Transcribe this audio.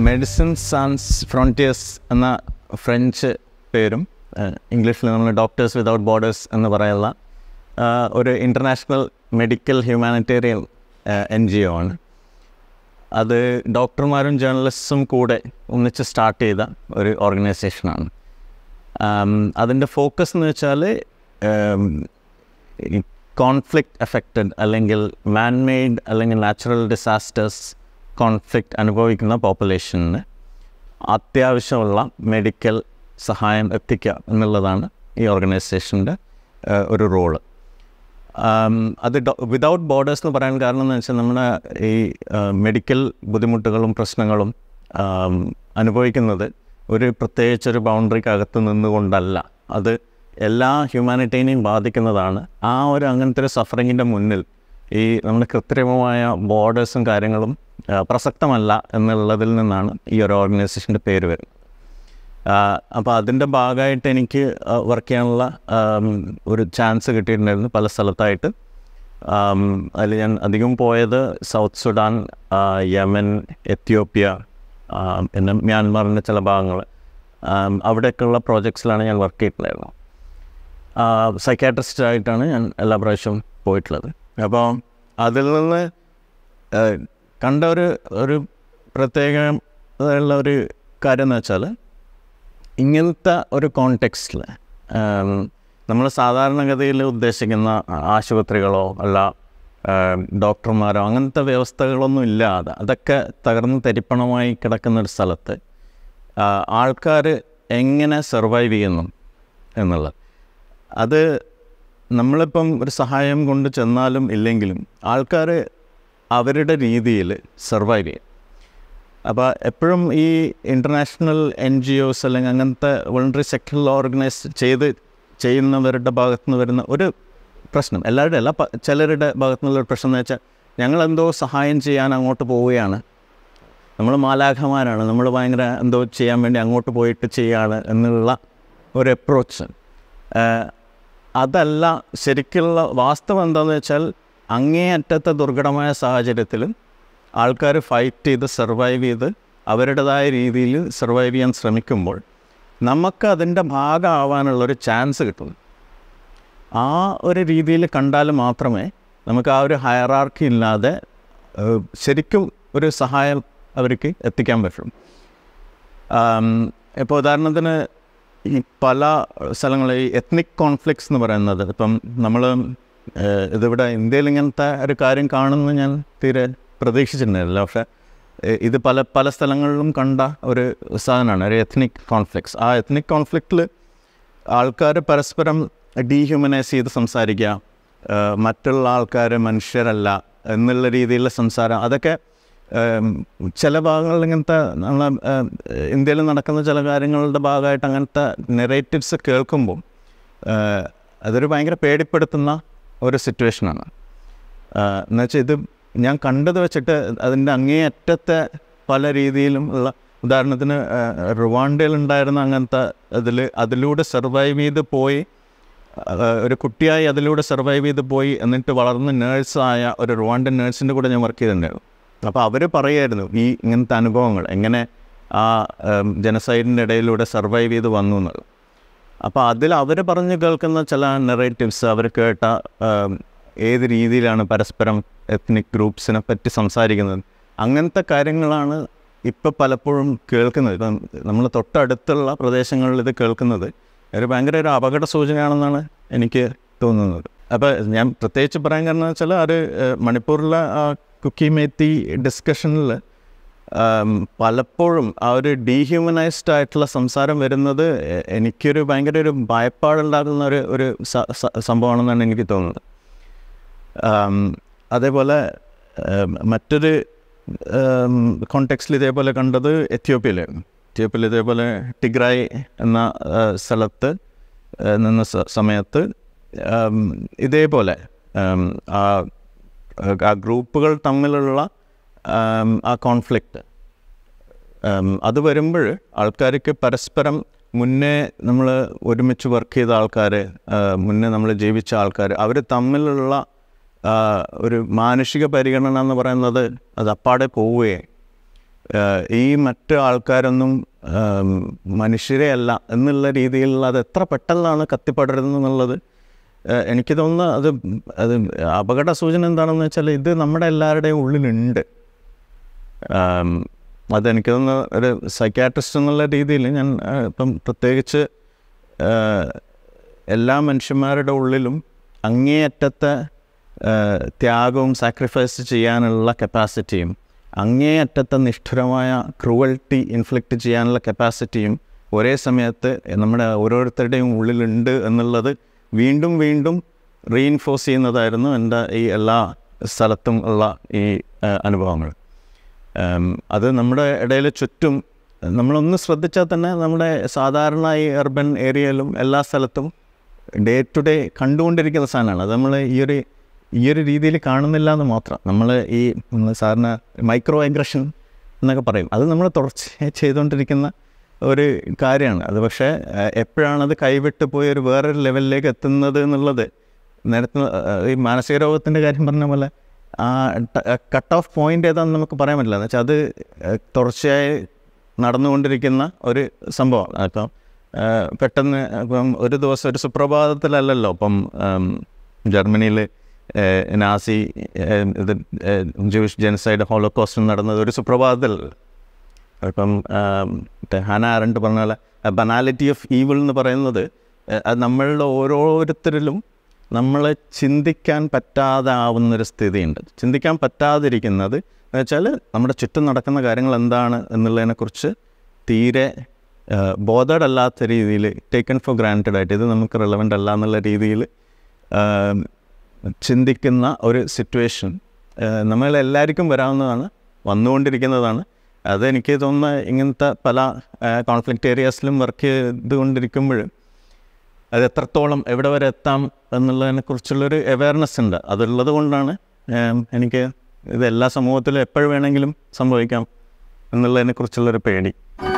medicine Sans Frontieres എന്ന French പേരും ഇംഗ്ലീഷിൽ നമ്മൾ ഡോക്ടേഴ്സ് വിതൗട്ട് ബോർഡേഴ്സ് എന്ന് പറയുന്ന ആ, ഒരു international medical humanitarian N G O ആണ് അത് ഡോക്ടർമാരും ജേർണലിസ്റ്റും കൂടെ ഒന്നിച്ച് സ്റ്റാർട്ട് ചെയ്ത ഒരു ഓർഗനൈസേഷനാണ് അതിൻ്റെ ഫോക്കസ് എന്ന് വെച്ചാൽ കോൺഫ്ലിക്റ്റ് എഫക്റ്റഡ് അല്ലെങ്കിൽ മാൻ മെയ്ഡ് അല്ലെങ്കിൽ നാച്ചുറൽ ഡിസാസ്റ്റേഴ്സ് കോൺഫ്ലിക്റ്റ് അനുഭവിക്കുന്ന പോപ്പുലേഷന് അത്യാവശ്യമുള്ള മെഡിക്കൽ സഹായം എത്തിക്കുക എന്നുള്ളതാണ് ഈ ഓർഗനൈസേഷൻ്റെ ഒരു റോള് ആം, അത് വിതൗട്ട് ബോർഡേഴ്സ് എന്ന് പറയാൻ കാരണം എന്ന് വെച്ചാൽ നമ്മുടെ ഈ മെഡിക്കൽ ബുദ്ധിമുട്ടുകളും പ്രശ്നങ്ങളും ആം, അനുഭവിക്കുന്നത് ഒരു പ്രത്യേകിച്ച് ഒരു ബൗണ്ടറിക്കകത്ത് നിന്നുകൊണ്ടല്ല അത് എല്ലാ ഹ്യൂമാനിറ്റീനെയും ബാധിക്കുന്നതാണ് ആ ഒരു അങ്ങനത്തെ ഒരു സഫറിങ്ങിൻ്റെ മുന്നിൽ ഈ നമ്മുടെ കൃത്രിമമായ ബോർഡേഴ്സും കാര്യങ്ങളും ആ, പ്രസക്തമല്ല എന്നുള്ളതിൽ നിന്നാണ് ഈ ഒരു ഓർഗനൈസേഷൻ്റെ പേര് വരുന്നത് അപ്പോൾ അതിൻ്റെ ഭാഗമായിട്ട് എനിക്ക് വർക്ക് ചെയ്യാനുള്ള ആം, ഒരു ചാൻസ് കിട്ടിയിട്ടുണ്ടായിരുന്നു പല സ്ഥലത്തായിട്ട് ആം, അതിൽ ഞാൻ അധികം പോയത് സൗത്ത് സുഡാൻ ആ, യമൻ എത്യോപ്യ ആ, പിന്നെ മ്യാൻമാറിൻ്റെ ചില ഭാഗങ്ങൾ ആം, അവിടെയൊക്കെയുള്ള പ്രോജക്ട്സിലാണ് ഞാൻ വർക്ക് ചെയ്തിട്ടുണ്ടായിരുന്നത് സൈക്കാട്രിസ്റ്റ് ആയിട്ടാണ് ഞാൻ എല്ലാ പ്രാവശ്യവും പോയിട്ടുള്ളത് അപ്പോൾ അതിൽ നിന്ന് ആ, കണ്ട ഒരു ഒരു പ്രത്യേകമുള്ള ഒരു കാര്യം എന്ന് വെച്ചാൽ ഇങ്ങനത്തെ ഒരു കോണ്ടെക്സ്റ്റിൽ നമ്മൾ സാധാരണഗതിയിൽ ഉദ്ദേശിക്കുന്ന ആശുപത്രികളോ അല്ല ആം, ഡോക്ടർമാരോ അങ്ങനത്തെ വ്യവസ്ഥകളൊന്നും ഇല്ലാതെ അതൊക്കെ തകർന്ന് തരിപ്പണമായി കിടക്കുന്ന ഒരു സ്ഥലത്ത് ആൾക്കാർ എങ്ങനെ സർവൈവ് ചെയ്യുന്നു എന്നുള്ളത് അത് നമ്മളിപ്പം ഒരു സഹായം കൊണ്ട് ചെന്നാലും ഇല്ലെങ്കിലും ആൾക്കാർ അവരുടെ രീതിയിൽ സർവൈവ് ചെയ്യും അപ്പോൾ എപ്പോഴും ഈ ഇൻ്റർനാഷണൽ എൻ ജി ഒസ് അല്ലെങ്കിൽ അങ്ങനത്തെ വോളണ്ടറി സെക്ടറിൽ ഓർഗനൈസ് ചെയ്ത് ചെയ്യുന്നവരുടെ ഭാഗത്തു നിന്ന് വരുന്ന ഒരു പ്രശ്നം എല്ലാവരുടെ അല്ല പ- ചിലരുടെ ഭാഗത്തു നിന്നുള്ള ഒരു പ്രശ്നം എന്ന് വെച്ചാൽ ഞങ്ങളെന്തോ സഹായം ചെയ്യാൻ അങ്ങോട്ട് പോവുകയാണ് നമ്മൾ മാലാഖമാരാണ് നമ്മൾ ഭയങ്കര എന്തോ ചെയ്യാൻ വേണ്ടി അങ്ങോട്ട് പോയിട്ട് ചെയ്യാണ് എന്നുള്ള ഒരു അപ്രോച്ച് അതല്ല ശരിക്കുള്ള വാസ്തവം എന്താണെന്ന് വെച്ചാൽ അങ്ങേയറ്റത്തെ ദുർഘടമായ സാഹചര്യത്തിലും ആൾക്കാർ ഫൈറ്റ് ചെയ്ത് സർവൈവ് ചെയ്ത് അവരുടേതായ രീതിയിൽ സർവൈവ് ചെയ്യാൻ ശ്രമിക്കുമ്പോൾ നമുക്ക് അതിൻ്റെ ഭാഗമാവാനുള്ളൊരു ചാൻസ് കിട്ടുന്നു ആ ഒരു രീതിയിൽ കണ്ടാൽ മാത്രമേ നമുക്ക് ആ ഒരു ഹയറാർക്കി ഇല്ലാതെ ഏഹ്, ശരിക്കും ഒരു സഹായം അവർക്ക് എത്തിക്കാൻ പറ്റും ഇപ്പോൾ ഉദാഹരണത്തിന് ഈ പല സ്ഥലങ്ങളിൽ ഈ എത്നിക് കോൺഫ്ലിക്ട്സ് എന്ന് പറയുന്നത് ഇപ്പം നമ്മൾ ഇതിവിടെ ഇന്ത്യയിൽ ഇങ്ങനത്തെ ഒരു കാര്യം കാണുമെന്ന് ഞാൻ തീരെ പ്രതീക്ഷിച്ചിട്ടുണ്ടായിരുന്നില്ല പക്ഷേ ഏഹ്, ഇത് പല പല സ്ഥലങ്ങളിലും കണ്ട ഒരു സാധനമാണ് ഒരു എത്നിക് കോൺഫ്ലിക്ട്സ് ആ എത്നിക് കോൺഫ്ലിക്റ്റിൽ ആൾക്കാർ പരസ്പരം ഡീഹ്യൂമനൈസ് ചെയ്ത് സംസാരിക്കുക ഏഹ്, മറ്റുള്ള ആൾക്കാർ മനുഷ്യരല്ല എന്നുള്ള രീതിയിലുള്ള സംസാരം അതൊക്കെ ഏം, ചില ഭാഗങ്ങളിൽ ഇങ്ങനത്തെ നമ്മളെ ഏം, ഇന്ത്യയിൽ നടക്കുന്ന ചില കാര്യങ്ങളുടെ ഭാഗമായിട്ട് അങ്ങനത്തെ നെറേറ്റീവ്സ് കേൾക്കുമ്പോൾ ഏഹ്, അതൊരു ഭയങ്കര പേടിപ്പെടുത്തുന്ന ഒരു സിറ്റുവേഷനാണ് എന്നുവെച്ചാൽ ഇത് ഞാൻ കണ്ടത് വെച്ചിട്ട് അതിൻ്റെ അങ്ങേയറ്റത്തെ പല രീതിയിലും ഉള്ള ഉദാഹരണത്തിന് റുവാണ്ടയിൽ ഉണ്ടായിരുന്ന അങ്ങനത്തെ അതിൽ അതിലൂടെ സർവൈവ് ചെയ്ത് പോയി ആ, ഒരു കുട്ടിയായി അതിലൂടെ സർവൈവ് ചെയ്ത് പോയി എന്നിട്ട് വളർന്ന് നേഴ്സായ ഒരു റുവാണ്ടൻ നേഴ്സിൻ്റെ കൂടെ ഞാൻ വർക്ക് ചെയ്തിട്ടുണ്ടായിരുന്നു അപ്പോൾ അവർ പറയായിരുന്നു ഈ ഇങ്ങനത്തെ അനുഭവങ്ങൾ എങ്ങനെ ആ ജനസൈഡിൻ്റെ ഇടയിലൂടെ സർവൈവ് ചെയ്ത് വന്നു എന്നുള്ളത് അപ്പോൾ അതിൽ അവർ പറഞ്ഞു കേൾക്കുന്ന ചില നെറേറ്റീവ്സ് അവർ കേട്ട ആം, ഏത് രീതിയിലാണ് പരസ്പരം എത്നിക് ഗ്രൂപ്പ്സിനെ പറ്റി സംസാരിക്കുന്നത് അങ്ങനത്തെ കാര്യങ്ങളാണ് ഇപ്പോൾ പലപ്പോഴും കേൾക്കുന്നത് ഇപ്പം നമ്മൾ തൊട്ടടുത്തുള്ള പ്രദേശങ്ങളിൽ ഇത് കേൾക്കുന്നത് ഒരു ഭയങ്കര ഒരു അപകട സൂചനയാണെന്നാണ് എനിക്ക് തോന്നുന്നത് അപ്പോൾ ഞാൻ പ്രത്യേകിച്ച് പറയാൻ കാരണം എന്ന് വെച്ചാൽ അത് ഏഹ്, മണിപ്പൂരിലെ ആ കുക്കി മേത്തി ഡിസ്കഷനിൽ പലപ്പോഴും ആ ഒരു ഡീഹ്യൂമനൈസ്ഡ് ആയിട്ടുള്ള സംസാരം വരുന്നത് എ- എനിക്കൊരു ഭയങ്കര ഒരു ഭയപ്പാടുണ്ടാകുന്ന ഒരു ഒരു സ- സ- സംഭവമാണെന്നാണ് എനിക്ക് തോന്നുന്നത് ആം, അതേപോലെ ഏം, മറ്റൊരു കോണ്ടെക്സ്റ്റിൽ ഇതേപോലെ കണ്ടത് എത്യോപ്യയിലായിരുന്നു എത്യോപ്യയിൽ ഇതേപോലെ ടിഗ്രായ് എന്ന ആ, സ്ഥലത്ത് ആ, നിന്ന സ- സമയത്ത് ആം, ഇതേപോലെ ആം, ആ ആ ഗ്രൂപ്പുകൾ തമ്മിലുള്ള ആം, ആ കോൺഫ്ലിക്റ്റ് അത് വരുമ്പോൾ ആൾക്കാർക്ക് പരസ്പരം മുന്നേ നമ്മൾ ഒരുമിച്ച് വർക്ക് ചെയ്ത ആൾക്കാർ മുന്നേ നമ്മൾ ജീവിച്ച ആൾക്കാർ അവർ തമ്മിലുള്ള ആ, ഒരു മാനുഷിക പരിഗണന എന്ന് പറയുന്നത് അത് അപ്പാടെ പോവുകയും ഏഹ് ഈ മറ്റു ആൾക്കാരൊന്നും ഏം, മനുഷ്യരെ അല്ല എന്നുള്ള രീതിയിൽ അത് എത്ര പെട്ടെന്നാണ് കത്തിപ്പടരുന്നത് എന്നുള്ളത് ഏഹ് എനിക്ക് തോന്നുന്നു അത് അത് അപകട സൂചന എന്താണെന്ന് വെച്ചാൽ ഇത് നമ്മുടെ എല്ലാവരുടെയും ഉള്ളിലുണ്ട് ആം, അതെനിക്ക് തോന്നുന്നു ഒരു സൈക്കാട്രിസ്റ്റ് എന്നുള്ള രീതിയിൽ ഞാൻ ആ, ഇപ്പം പ്രത്യേകിച്ച് ആ, എല്ലാ മനുഷ്യന്മാരുടെ ഉള്ളിലും അങ്ങേയറ്റത്തെ ആ, ത്യാഗവും സാക്രിഫൈസ് ചെയ്യാനുള്ള കപ്പാസിറ്റിയും അങ്ങേയറ്റത്തെ നിഷ്ഠുരമായ ക്രൂവൽറ്റി ഇൻഫ്ലിക്റ്റ് ചെയ്യാനുള്ള കപ്പാസിറ്റിയും ഒരേ സമയത്ത് നമ്മുടെ ഓരോരുത്തരുടെയും ഉള്ളിലുണ്ട് എന്നുള്ളത് വീണ്ടും വീണ്ടും റീഇൻഫോഴ്സ് ചെയ്യുന്നതായിരുന്നു എൻ്റെ ഈ എല്ലാ സ്ഥലത്തും ഉള്ള ഈ ആ, അനുഭവങ്ങൾ ഉം, അത് നമ്മുടെ ഇടയിൽ ചുറ്റും നമ്മളൊന്ന് ശ്രദ്ധിച്ചാൽ തന്നെ നമ്മുടെ സാധാരണ ഈ അർബൻ ഏരിയയിലും എല്ലാ സ്ഥലത്തും ഡേ ടു ഡേ കണ്ടുകൊണ്ടിരിക്കുന്ന സാധനമാണ് അത് നമ്മൾ ഈ ഒരു ഈ ഒരു രീതിയിൽ കാണുന്നില്ല എന്ന് മാത്രം നമ്മൾ ഈ നമ്മൾ സാധാരണ മൈക്രോ അഗ്രഷൻ എന്നൊക്കെ പറയും അത് നമ്മൾ തുടർച്ചയായി ചെയ്തുകൊണ്ടിരിക്കുന്ന ഒരു കാര്യമാണ് അത് പക്ഷേ ഏഹ്, എപ്പോഴാണത് കൈവിട്ട് പോയി ഒരു വേറൊരു ലെവലിലേക്ക് എത്തുന്നത് എന്നുള്ളത് നേരത്തെ ഏഹ്, ഈ മാനസിക രോഗത്തിൻ്റെ കാര്യം പറഞ്ഞ പോലെ ആ കട്ട് ഓഫ് പോയിന്റ് ഏതാണെന്ന് നമുക്ക് പറയാൻ പറ്റില്ല എന്ന് വെച്ചാൽ അത് ഏഹ്, തുടർച്ചയായി നടന്നുകൊണ്ടിരിക്കുന്ന ഒരു സംഭവമാണ് അപ്പം ഏഹ്, പെട്ടെന്ന് ഇപ്പം ഒരു ദിവസം ഒരു സുപ്രഭാതത്തിലല്ലല്ലോ ഇപ്പം ജർമ്മനിയിൽ നാസി ഏഹ്, ഇത് ജൂയിഷ് ജെനസൈഡ് ഹോളോകോസ്റ്റ് നടന്നത് ഒരു സുപ്രഭാതത്തിൽ ഇപ്പം ആം, മറ്റേ ഹാന ആരണ്ട് പറഞ്ഞ പോലെ ബനാലിറ്റി ഓഫ് ഈവിൾ എന്ന് പറയുന്നത് ഏഹ്, അത് നമ്മളുടെ ഓരോരുത്തരിലും നമ്മളെ ചിന്തിക്കാൻ പറ്റാതെ ആവുന്നൊരു സ്ഥിതിയുണ്ട് ചിന്തിക്കാൻ പറ്റാതിരിക്കുന്നത് എന്ന് വെച്ചാൽ നമ്മുടെ ചുറ്റും നടക്കുന്ന കാര്യങ്ങൾ എന്താണ് എന്നുള്ളതിനെക്കുറിച്ച് തീരെ ബോധഡ് അല്ലാത്ത രീതിയിൽ ടേക്കൺ ഫോർ ഗ്രാൻറ്റഡ് ആയിട്ട് ഇത് നമുക്ക് റിലവൻ്റ് അല്ല എന്നുള്ള രീതിയിൽ ചിന്തിക്കുന്ന ഒരു സിറ്റുവേഷൻ നമ്മളെല്ലാവർക്കും വരാവുന്നതാണ് വന്നുകൊണ്ടിരിക്കുന്നതാണ് അതെനിക്ക് തോന്നുന്ന ഇങ്ങനത്തെ പല കോൺഫ്ലിക്റ്റ് ഏരിയാസിലും വർക്ക് ചെയ്തുകൊണ്ടിരിക്കുമ്പോഴും അത് എത്രത്തോളം എവിടെ വരെ എത്താം എന്നുള്ളതിനെക്കുറിച്ചുള്ളൊരു അവയർനെസ് ഉണ്ട് അതുള്ളത് കൊണ്ടാണ് ഏം, എനിക്ക് ഇത് എല്ലാ സമൂഹത്തിലും എപ്പോഴും വേണമെങ്കിലും സംഭവിക്കാം എന്നുള്ളതിനെക്കുറിച്ചുള്ളൊരു പേടി